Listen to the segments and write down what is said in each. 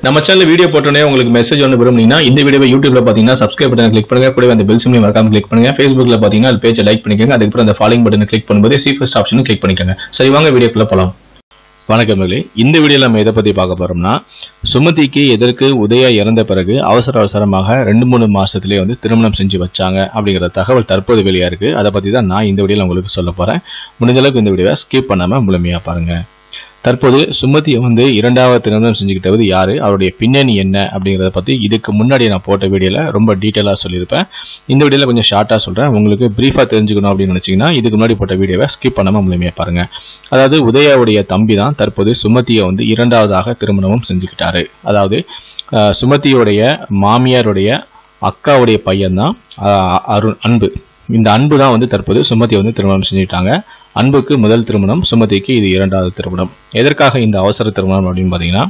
நம்ம channel video போட்டோன்னே உங்களுக்கு மெசேஜ் ஒன்று விரும்புனீங்கன்னா இந்த வீடியோ யூடியூப்ல பாத்தீங்கன்னா சப்ஸ்கிரைப் பட்டன் கிளிக் பண்ணுங்க கூடவே அந்த பெல் சிம்லையும் மறக்காம கிளிக் பண்ணுங்க ஃபேஸ்புக்ல பாத்தீங்கன்னா அது பேஜை லைக் பண்ணிக்கோங்க அதுக்கப்புறம் அந்த ஃபாலோயிங் பட்டனை கிளிக் பண்ணும்போது சீஃபஸ்ட் ஆப்ஷனும் கிளிக் பண்ணிக்கோங்க சரி வாங்க வீடியோக்குள்ள போலாம் வணக்கம் மகளே இந்த வீடியோல நம்ம எதை பத்தி பார்க்க போறோம்னா சுமதிக்கு எதற்கு உதயா இறந்த பிறகு அவசர அவசரமாக ரெண்டு மூணு மாசத்திலேயே வந்து திருமணம் செஞ்சு வச்சாங்க அப்படிங்கிற தகவல் தற்போது வெளியா இருக்கு அதை பத்தி தான் நான் இந்த வீடியோல உங்களுக்கு சொல்ல போறேன் முடிஞ்ச அளவுக்கு இந்த வீடியோவை ஸ்கிப் பண்ணாம முழுமையா பாருங்க தற்போது சுமதியை வந்து இரண்டாவது திருமணம் செஞ்சுக்கிட்டது யாரு அவருடைய பின்னணி என்ன அப்படிங்கிறத பத்தி இதுக்கு முன்னாடி நான் போட்ட வீடியோல ரொம்ப டீட்டெயிலாக சொல்லியிருப்பேன் இந்த வீடியோல கொஞ்சம் ஷார்ட்டா சொல்றேன் உங்களுக்கு பிரீஃபா தெரிஞ்சுக்கணும் அப்படின்னு நினைச்சீங்கன்னா இதுக்கு முன்னாடி போட்ட வீடியோவை ஸ்கிப் பண்ணாம முழுமையா பாருங்க அதாவது உதயாவுடைய தம்பி தான் தற்போது சுமதியை வந்து இரண்டாவதாக திருமணமும் செஞ்சுக்கிட்டாரு அதாவது அஹ், சுமதியுடைய மாமியாருடைய அக்காவுடைய பையன் தான் அருண் அன்பு இந்த அன்பு தான் வந்து தற்போது சுமதி வந்து திருமணம் செஞ்சுட்டாங்க அன்புக்கு முதல் திருமணம் சுமதிக்கு இது இரண்டாவது திருமணம் எதற்காக இந்த அவசர திருமணம் அப்படின்னு பார்த்தீங்கன்னா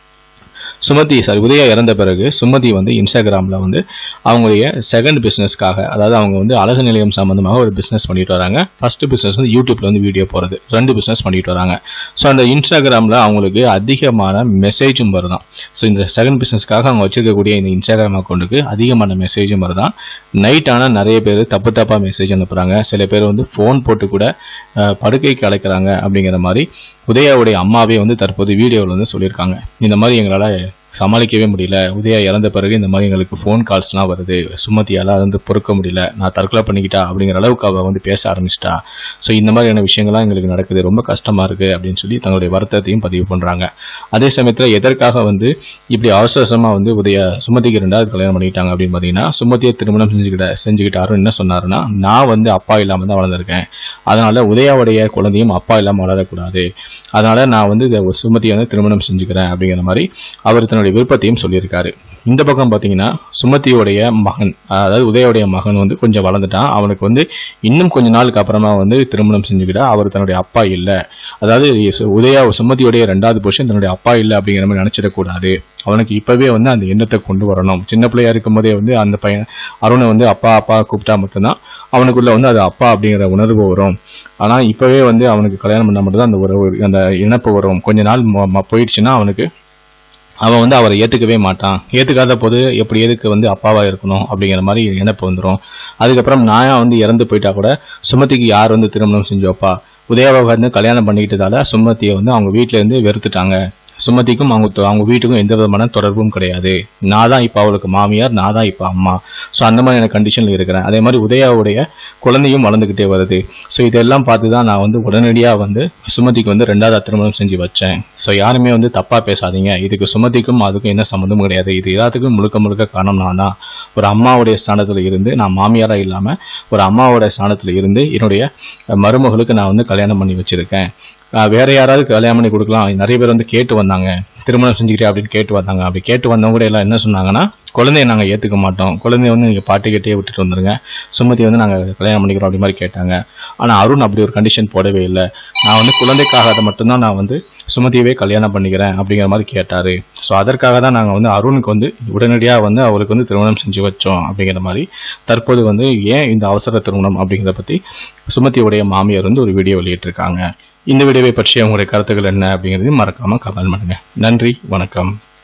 சுமதி சாரி உதயா இறந்த பிறகு சுமதி வந்து இன்ஸ்டாகிராமில் வந்து அவங்களுடைய செகண்ட் பிஸ்னஸ்க்காக அதாவது அவங்க வந்து அழகு நிலையம் சம்மந்தமாக ஒரு பிஸ்னஸ் பண்ணிட்டு வராங்க ஃபர்ஸ்ட் பிஸ்னஸ் வந்து யூடியூப்ல வந்து வீடியோ போகிறது ரெண்டு பிஸ்னஸ் பண்ணிட்டு வராங்க ஸோ அந்த இன்ஸ்டாகிராமில் அவங்களுக்கு அதிகமான மெசேஜும் வருதான் ஸோ இந்த செகண்ட் பிஸ்னஸ்க்காக அவங்க வச்சிருக்கக்கூடிய இந்த இன்ஸ்டாகிராம் அக்கௌண்ட்டுக்கு அதிகமான மெசேஜும் வருதான் நைட் ஆனால் நிறைய பேர் தப்பு தப்பாக மெசேஜ் அனுப்புகிறாங்க சில பேர் வந்து ஃபோன் போட்டு கூட அஹ், படுக்கைக்கு அழைக்கிறாங்க அப்படிங்கிற மாதிரி உதயாவுடைய அம்மாவே வந்து தற்போது வீடியோவில் வந்து சொல்லியிருக்காங்க இந்த மாதிரி எங்களால் சமாளிக்கவே முடியல உதயா இறந்த பிறகு இந்த மாதிரி எங்களுக்கு ஃபோன் கால்ஸ்லாம் வருது சுமதியால் அது வந்து பொறுக்க முடியல நான் தற்கொலை பண்ணிக்கிட்டா அப்படிங்கிற அளவுக்கு அவள் வந்து பேச ஆரம்பிச்சிட்டா ஸோ இந்த மாதிரியான விஷயங்கள்லாம் எங்களுக்கு நடக்குது ரொம்ப கஷ்டமாக இருக்குது அப்படின்னு சொல்லி தங்களுடைய வருத்தத்தையும் பதிவு பண்ணுறாங்க அதே சமயத்தில் எதற்காக வந்து இப்படி அவசர அவசரமாக வந்து உதய சுமதிக்கு ரெண்டாவது கல்யாணம் பண்ணிக்கிட்டாங்க அப்படின்னு பார்த்தீங்கன்னா சுமதியை திருமணம் செஞ்சுக்கிட்ட செஞ்சுக்கிட்டாருன்னு என்ன சொன்னாருன்னா நான் வந்து அப்பா இல்லாமல் தான் வளர்ந்துருக்கேன் அதனால உதயாவுடைய குழந்தையும் அப்பா இல்லாமல் வளரக்கூடாது அதனால நான் வந்து இதை சுமதியை வந்து திருமணம் செஞ்சுக்கிறேன் அப்படிங்கிற மாதிரி அவர் தன்னுடைய விருப்பத்தையும் சொல்லியிருக்காரு இந்த பக்கம் பார்த்தீங்கன்னா சுமதியோடைய மகன் அதாவது உதயோடைய மகன் வந்து கொஞ்சம் வளர்ந்துட்டான் அவனுக்கு வந்து இன்னும் கொஞ்ச நாளுக்கு அப்புறமா வந்து திருமணம் செஞ்சுக்கிட்டா அவர் தன்னுடைய அப்பா இல்லை அதாவது சு- உதயா சுமதியோடைய ரெண்டாவது பொசிஷன் தன்னுடைய அப்பா இல்லை அப்படிங்கிற மாதிரி நினைச்சிடக்கூடாது அவனுக்கு இப்பவே வந்து அந்த எண்ணத்தை கொண்டு வரணும் சின்ன பிள்ளையா இருக்கும் போதே வந்து அந்த பையன் அருணை வந்து அப்பா அப்பா கூப்பிட்டா மட்டும்தான் அவனுக்குள்ள வந்து அது அப்பா அப்படிங்கிற உணர்வு வரும் ஆனா இப்பவே வந்து அவனுக்கு கல்யாணம் பண்ணா மட்டும்தான் அந்த உறவு அந்த இணைப்பு வரும் கொஞ்ச நாள் ம- ம- போயிடுச்சுன்னா அவனுக்கு அவன் வந்து அவரை ஏத்துக்கவே மாட்டான் ஏத்துக்காத போது எப்படி எதுக்கு வந்து அப்பாவா இருக்கணும் அப்படிங்கிற மாதிரி நினைப்பு வந்துடும் அதுக்கப்புறம் நாயா வந்து இறந்து போயிட்டா கூட சுமதிக்கு யார் வந்து திருமணம் செஞ்சு வைப்பா உதயாவை வந்து கல்யாணம் பண்ணிக்கிட்டதால சுமதியை வந்து அவங்க வீட்ல இருந்து வெறுத்துட்டாங்க சுமதிக்கும் அவங்க தொ- அவங்க வீட்டுக்கும் எந்த விதமான தொடர்பும் கிடையாது நான் தான் இப்போ அவளுக்கு மாமியார் நான் தான் இப்போ அம்மா ஸோ அந்த மாதிரியான கண்டிஷனில் இருக்கிறேன் அதே மாதிரி உதயாவுடைய குழந்தையும் வளர்ந்துக்கிட்டே வருது ஸோ இதெல்லாம் பார்த்து தான் நான் வந்து உடனடியாக வந்து சுமதிக்கு வந்து ரெண்டாவது திருமணம் செஞ்சு வச்சேன் ஸோ யாருமே வந்து தப்பாக பேசாதீங்க இதுக்கு சுமதிக்கும் அதுக்கும் என்ன சம்மந்தமும் கிடையாது இது எல்லாத்துக்கும் முழுக்க முழுக்க காரணம் நான் தான் ஒரு அம்மாவுடைய ஸ்தானத்தில் இருந்து நான் மாமியாராக இல்லாமல் ஒரு அம்மாவோட ஸ்தானத்தில் இருந்து என்னுடைய அஹ், மருமகளுக்கு நான் வந்து கல்யாணம் பண்ணி வச்சிருக்கேன் அஹ், வேற யாராவது கல்யாணம் பண்ணி கொடுக்கலாம் நிறைய பேர் வந்து கேட்டு வந்தாங்க திருமணம் செஞ்சுக்கிட்டே அப்படின்னு கேட்டு வந்தாங்க அப்படி கேட்டு வந்தவங்க கூட எல்லாம் என்ன சொன்னாங்கன்னா குழந்தைய நாங்கள் ஏற்றுக்க மாட்டோம் குழந்தைய வந்து நீங்கள் பாட்டு கேட்டே விட்டுட்டு வந்துருங்க சுமதி வந்து நாங்கள் கல்யாணம் பண்ணிக்கிறோம் அப்படி மாதிரி கேட்டாங்க ஆனால் அருண் அப்படி ஒரு கண்டிஷன் போடவே இல்லை நான் வந்து குழந்தைக்காக அதை மட்டும்தான் நான் வந்து சுமதியவே கல்யாணம் பண்ணிக்கிறேன் அப்படிங்கிற மாதிரி கேட்டாரு ஸோ அதற்காக தான் நாங்கள் வந்து அருணுக்கு வந்து உடனடியாக வந்து அவருக்கு வந்து திருமணம் செஞ்சு வச்சோம் அப்படிங்கிற மாதிரி தற்போது வந்து ஏன் இந்த அவசர திருமணம் அப்படிங்கிறத பற்றி சுமதியுடைய மாமியார் வந்து ஒரு வீடியோ வெளியிட்டிருக்காங்க இந்த வீடியோவை பற்றிய உங்களுடைய கருத்துக்கள் என்ன அப்படிங்கிறதையும் மறக்காம கமெண்ட் பண்ணுங்க நன்றி வணக்கம்